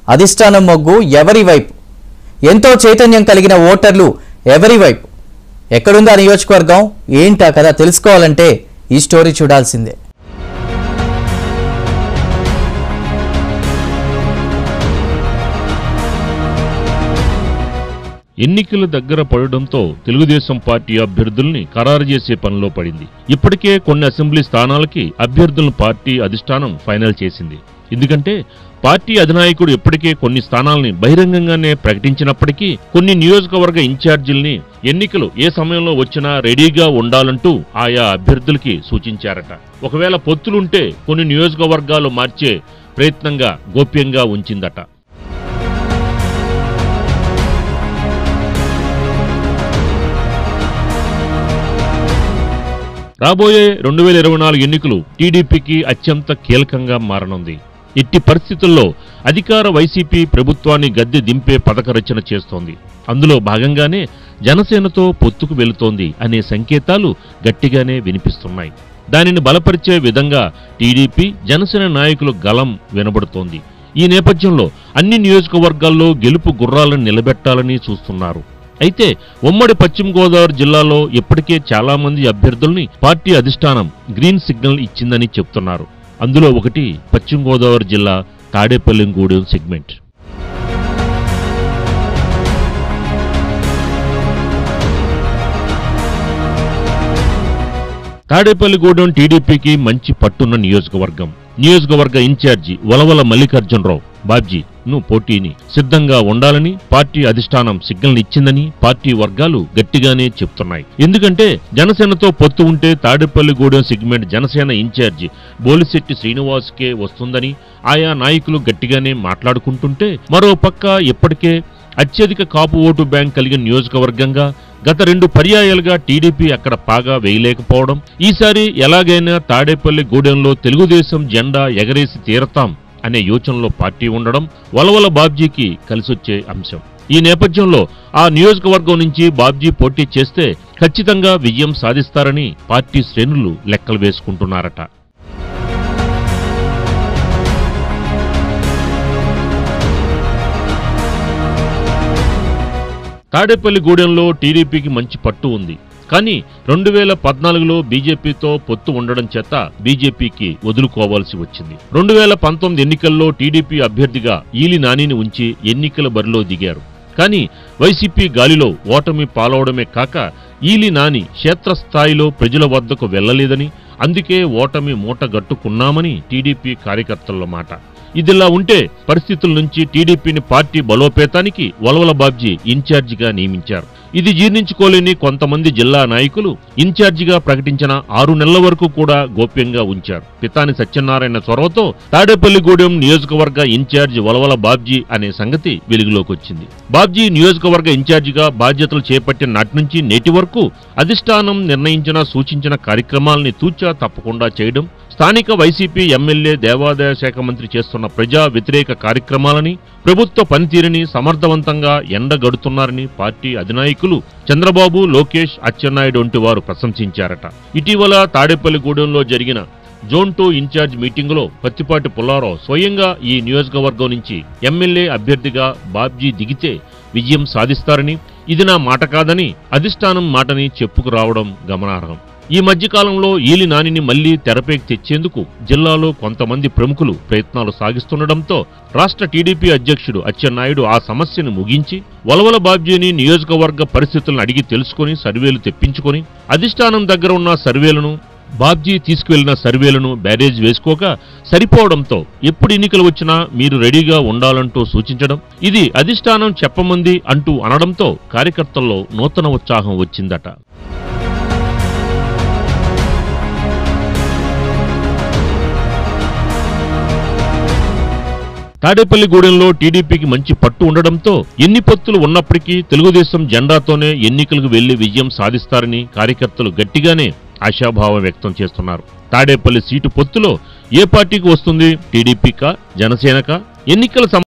అధిష్టానం మొగ్గు ఎవరి వైపు ఎంతో చైతన్యం కలిగిన ఓటర్లు ఎవరి వైపు ఎక్కడుందా నియోజకవర్గం ఏంటా కదా తెలుసుకోవాలంటే ఈ స్టోరీ చూడాల్సిందే ఎన్నికలు దగ్గర పడడంతో తెలుగుదేశం పార్టీ అభ్యర్థుల్ని ఖరారు చేసే పనిలో పడింది ఇప్పటికే కొన్ని అసెంబ్లీ స్థానాలకి అభ్యర్థులను పార్టీ అధిష్టానం ఫైనల్ చేసింది ఎందుకంటే పార్టీ అధినాయకుడు ఇప్పటికే కొన్ని స్థానాల్ని బహిరంగంగానే ప్రకటించినప్పటికీ కొన్ని నియోజకవర్గ ఇన్ఛార్జీల్ని ఎన్నికలు ఏ సమయంలో వచ్చినా రెడీగా ఉండాలంటూ ఆయా అభ్యర్థులకి సూచించారట ఒకవేళ పొత్తులుంటే కొన్ని నియోజకవర్గాలు మార్చే ప్రయత్నంగా గోప్యంగా ఉంచిందట రాబోయే రెండు వేల ఇరవై నాలుగు ఎన్నికలు టీడీపీకి అత్యంత కీలకంగా మారనుంది ఇట్టి పరిస్థితుల్లో అధికార వైసీపీ ప్రభుత్వాన్ని గద్దె దింపే పథక రచన చేస్తోంది అందులో భాగంగానే జనసేనతో పొత్తుకు వెళుతోంది అనే సంకేతాలు గట్టిగానే వినిపిస్తున్నాయి దానిని బలపరిచే విధంగా టీడీపీ జనసేన నాయకులు గలం వినబడుతోంది ఈ నేపథ్యంలో అన్ని నియోజకవర్గాల్లో గెలుపు గుర్రాలను నిలబెట్టాలని చూస్తున్నారు అయితే ఉమ్మడి పశ్చిమ గోదావరి జిల్లాలో ఇప్పటికే చాలా మంది అభ్యర్థుల్ని పార్టీ అధిష్టానం గ్రీన్ సిగ్నల్ ఇచ్చిందని చెప్తున్నారు అందులో ఒకటి పశ్చిమ గోదావరి జిల్లా తాడేపల్లిగూడెం సెగ్మెంట్ తాడేపల్లిగూడెం టీడీపీకి మంచి పట్టున్న నియోజకవర్గం నియోజకవర్గ ఇన్ఛార్జి వలవల మల్లికార్జునరావు బాబ్జీ ను పోటీని సిద్ధంగా ఉండాలని పార్టీ అధిష్టానం సిగ్నల్ ఇచ్చిందని పార్టీ వర్గాలు గట్టిగానే చెప్తున్నాయి ఎందుకంటే జనసేనతో పొత్తు ఉంటే తాడేపల్లిగూడెం సెగ్మెంట్ జనసేన ఇన్ఛార్జి బోలిశెట్టి శ్రీనివాస్కే వస్తుందని ఆయా నాయకులు గట్టిగానే మాట్లాడుకుంటుంటే మరో పక్క ఇప్పటికే అత్యధిక కాపు ఓటు బ్యాంక్ కలిగిన నియోజకవర్గంగా గత రెండు పర్యాయాలుగా టీడీపీ అక్కడ పాగా వేయలేకపోవడం ఈసారి ఎలాగైనా తాడేపల్లి గూడెంలో తెలుగుదేశం జెండా ఎగరేసి తీరతాం అనే యోచనలో పార్టీ ఉండడం వలవల బాబ్జీకి కలిసొచ్చే అంశం ఈ నేపథ్యంలో ఆ నియోజకవర్గం నుంచి బాబ్జీ పోటీ చేస్తే ఖచ్చితంగా విజయం సాధిస్తారని పార్టీ శ్రేణులు లెక్కలు వేసుకుంటున్నారట తాడేపల్లిగూడెంలో టీడీపీకి మంచి పట్టు ఉంది కానీ రెండు వేల పద్నాలుగులో బీజేపీతో పొత్తు ఉండడం చేత బీజేపీకి వదులుకోవాల్సి వచ్చింది రెండు వేల పంతొమ్మిది ఎన్నికల్లో టీడీపీ అభ్యర్థిగా ఈలి నానిని ఉంచి ఎన్నికల బరిలో దిగారు కానీ వైసీపీ గాలిలో ఓటమి పాలవడమే కాక ఈలి నాని క్షేత్రస్థాయిలో ప్రజల వద్దకు వెళ్లలేదని అందుకే ఓటమి మూటగట్టుకున్నామని టీడీపీ కార్యకర్తల మాట ఇదిలా ఉంటే పరిస్థితుల నుంచి టీడీపీని పార్టీ బలోపేతానికి వలవల బాబ్జీ ఇన్ఛార్జిగా నియమించారు ఇది జీర్ణించుకోలేని కొంతమంది జిల్లా నాయకులు ఇన్ఛార్జిగా ప్రకటించిన ఆరు నెలల వరకు కూడా గోప్యంగా ఉంచారు పితాని సత్యనారాయణ చొరవతో తాడేపల్లిగూడెం నియోజకవర్గ ఇన్ఛార్జి వలవల బాబ్జీ అనే సంగతి వెలుగులోకి వచ్చింది బాబ్జీ నియోజకవర్గ ఇన్ఛార్జిగా బాధ్యతలు చేపట్టిన నాటి నుంచి నేటి వరకు అధిష్టానం నిర్ణయించిన సూచించిన కార్యక్రమాల్ని తూచా తప్పకుండా చేయడం స్థానిక వైసీపీ ఎమ్మెల్యే దేవాదాయ శాఖ మంత్రి చేస్తున్న ప్రజా వ్యతిరేక కార్యక్రమాలని ప్రభుత్వ పనితీరుని సమర్థవంతంగా ఎండగడుతున్నారని పార్టీ అధినాయకులు చంద్రబాబు లోకేష్ అచ్చెన్నాయుడు వంటి వారు ప్రశంసించారట ఇటీవల తాడేపల్లిగూడెంలో జరిగిన జోన్ టూ ఇన్ఛార్జ్ మీటింగులో పత్తిపాటి పుల్లారావు స్వయంగా ఈ నియోజకవర్గం నుంచి ఎమ్మెల్యే అభ్యర్థిగా బాబ్జీ దిగితే విజయం సాధిస్తారని ఇది నా మాట కాదని అధిష్టానం మాటని చెప్పుకురావడం గమనార్హం ఈ మధ్యకాలంలో ఈలి నానిని మళ్లీ తెరపైకి తెచ్చేందుకు జిల్లాలో కొంతమంది ప్రముఖులు ప్రయత్నాలు సాగిస్తుండటంతో రాష్ట్ర టీడీపీ అధ్యక్షుడు అచ్చెన్నాయుడు ఆ సమస్యను ముగించి వలవల బాబ్జీని నియోజకవర్గ పరిస్థితులను అడిగి తెలుసుకుని సర్వేలు తెప్పించుకొని అధిష్టానం దగ్గర ఉన్న సర్వేలను బాబ్జీ తీసుకువెళ్లిన సర్వేలను బ్యారేజ్ వేసుకోక సరిపోవడంతో ఎప్పుడు ఎన్నికలు వచ్చినా మీరు రెడీగా ఉండాలంటూ సూచించడం ఇది అధిష్టానం చెప్పమంది అంటూ అనడంతో కార్యకర్తల్లో నూతన ఉత్సాహం వచ్చిందట తాడేపల్లిగూడెంలో టీడీపీకి మంచి పట్టు ఉండడంతో ఎన్ని పొత్తులు ఉన్నప్పటికీ తెలుగుదేశం జెండాతోనే ఎన్నికలకు వెళ్లి విజయం సాధిస్తారని కార్యకర్తలు గట్టిగానే ఆశాభావం వ్యక్తం చేస్తున్నారు తాడేపల్లి సీటు పొత్తులో ఏ పార్టీకి వస్తుంది టీడీపీకా జనసేనకా ఎన్నికల